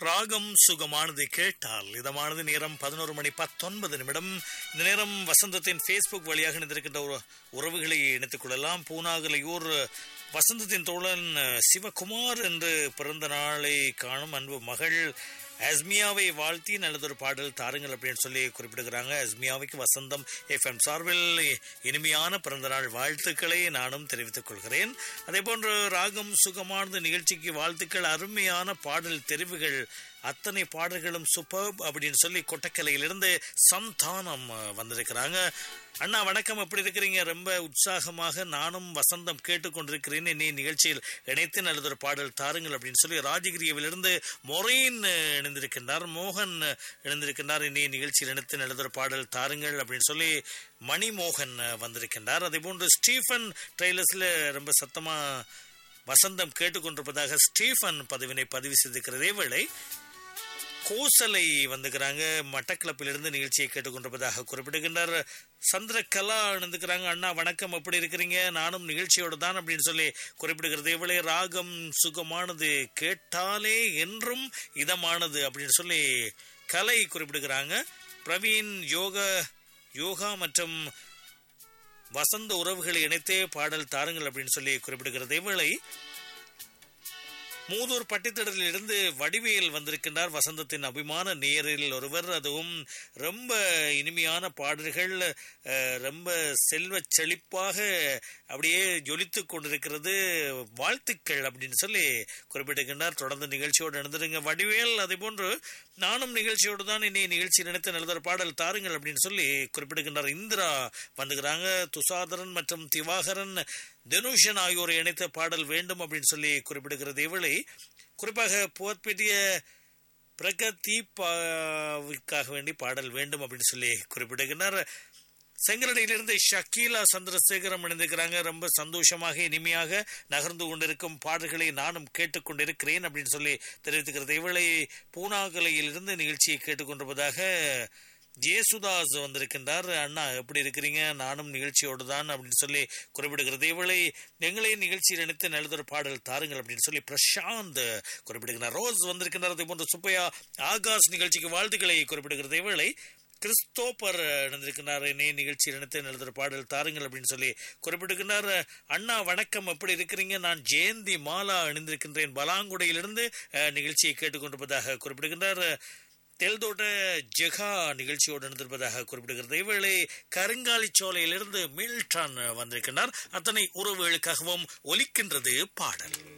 ராகம் சுகமானது கேட்டால் இதமானது நேரம் பதினோரு மணி பத்தொன்பது நிமிடம் இந்த நேரம் வசந்தத்தின் ஃபேஸ்புக் வழியாக இணைந்திருக்கின்ற ஒரு உறவுகளை இணைத்துக் கொள்ளலாம் பூனாகலையூர் வசந்தத்தின் தோழன் சிவகுமார் என்று பிறந்த நாளை காணும் அன்பு மகள் அஸ்மியாவை வாழ்த்தி நல்லதொரு பாடல் தாருங்கள் அப்படின்னு சொல்லி குறிப்பிடுகிறாங்க அஸ்மியாவுக்கு வசந்தம் எஃப்எம் சார்பில் இனிமையான பிறந்தநாள் வாழ்த்துக்களை நானும் தெரிவித்துக் கொள்கிறேன் அதே போன்று ராகம் சுகமானது நிகழ்ச்சிக்கு வாழ்த்துக்கள் அருமையான பாடல் தெரிவுகள் அத்தனை பாடல்களும் சூப்பர் அப்படின்னு சொல்லி கொட்டக்கலையிலிருந்து சந்தானம் வந்திருக்கிறாங்க அண்ணா வணக்கம் எப்படி இருக்கிறீங்க ரொம்ப உற்சாகமாக நானும் வசந்தம் கேட்டுக்கொண்டிருக்கிறேன் நீ நிகழ்ச்சியில் இணைத்து நல்லதொரு பாடல் தாருங்கள் அப்படின்னு சொல்லி ராஜகிரியவிலிருந்து மொரேன் இணைந்திருக்கின்றார் மோகன் இணைந்திருக்கின்றார் இனி நிகழ்ச்சியில் இணைத்து நல்லதொரு பாடல் தாருங்கள் அப்படின்னு சொல்லி மணிமோகன் வந்திருக்கின்றார் அதே போன்று ஸ்டீஃபன் ட்ரெய்லர்ஸ்ல ரொம்ப சத்தமா வசந்தம் கேட்டுக்கொண்டிருப்பதாக ஸ்டீஃபன் பதிவினை பதிவு செய்திருக்கிறதே வேளை கோசலை வந்துக்கிறாங்க மட்டக்களப்பிலிருந்து நிகழ்ச்சியை கேட்டுக்கொண்டிருப்பதாக குறிப்பிடுகின்றார் சந்திரகலா இணைந்துக்கிறாங்க அண்ணா வணக்கம் எப்படி இருக்கிறீங்க நானும் நிகழ்ச்சியோடு தான் அப்படின்னு சொல்லி குறிப்பிடுகிறது இவளே ராகம் சுகமானது கேட்டாலே என்றும் இதமானது அப்படின்னு சொல்லி கலை குறிப்பிடுகிறாங்க பிரவீன் யோகா யோகா மற்றும் வசந்த உறவுகளை இணைத்தே பாடல் தாருங்கள் அப்படின்னு சொல்லி குறிப்பிடுகிறது இவளை மூதூர் பட்டித்தடலில் இருந்து வடிவேல் வந்திருக்கின்றார் வசந்தத்தின் அபிமான நேரில் ஒருவர் அதுவும் ரொம்ப இனிமையான பாடல்கள் ரொம்ப செல்வ செழிப்பாக அப்படியே ஜொலித்து கொண்டிருக்கிறது வாழ்த்துக்கள் அப்படின்னு சொல்லி குறிப்பிட்டிருக்கின்றார் தொடர்ந்து நிகழ்ச்சியோடு நடந்துருங்க வடிவேல் அதே போன்று நானும் நிகழ்ச்சியோடு தான் இனி நிகழ்ச்சி நினைத்து நல்லதொரு பாடல் தாருங்கள் அப்படின்னு சொல்லி குறிப்பிடுகின்றார் இந்திரா வந்துக்கிறாங்க துசாதரன் மற்றும் திவாகரன் தனுஷன் ஆகியோரை இணைத்த பாடல் வேண்டும் அப்படின்னு சொல்லி குறிப்பிடுகிறது இவளை குறிப்பாக புவத்பெட்டிய பிரகதீபாவுக்காக வேண்டி பாடல் வேண்டும் அப்படின்னு சொல்லி குறிப்பிடுகின்றார் செங்கலடியிலிருந்து ஷக்கீலா சந்திரசேகரம் இணைந்திருக்கிறாங்க ரொம்ப சந்தோஷமாக இனிமையாக நகர்ந்து கொண்டிருக்கும் பாடல்களை நானும் கேட்டுக்கொண்டிருக்கிறேன் அப்படின்னு சொல்லி தெரிவித்துக்கிறது இவளை பூனாகலையிலிருந்து நிகழ்ச்சியை கேட்டுக்கொண்டிருப்பதாக ஜேசுதாஸ் வந்திருக்கின்றார் அண்ணா எப்படி இருக்கிறீங்க நானும் நிகழ்ச்சியோடு தான் அப்படின்னு சொல்லி குறிப்பிடுகிறது இவளை எங்களை நிகழ்ச்சியில் இணைத்து நல்லதொரு பாடல் தாருங்கள் அப்படின்னு சொல்லி பிரசாந்த் குறிப்பிடுகிறார் ரோஸ் வந்திருக்கின்றார் அதே போன்று சுப்பையா ஆகாஷ் நிகழ்ச்சிக்கு வாழ்த்துக்களை குறிப்பிடுகிறது இவளை கிறிஸ்தோப்பர் இணைந்திருக்கிறார் இணைய நிகழ்ச்சியில் இணைத்து நல்லதொரு பாடல் தாருங்கள் அப்படின்னு சொல்லி குறிப்பிட்டிருக்கிறார் அண்ணா வணக்கம் எப்படி இருக்கிறீங்க நான் ஜெயந்தி மாலா இணைந்திருக்கின்றேன் பலாங்குடையிலிருந்து நிகழ்ச்சியை கேட்டுக்கொண்டிருப்பதாக குறிப்பிடுகின்றார் தெல்தோட்ட ஜெகா நிகழ்ச்சியோடு நடந்திருப்பதாக குறிப்பிடுகிறது இவளை கருங்காலி சோலையிலிருந்து மில்டான் வந்திருக்கின்றார் அத்தனை உறவுகளுக்காகவும் ஒலிக்கின்றது பாடல்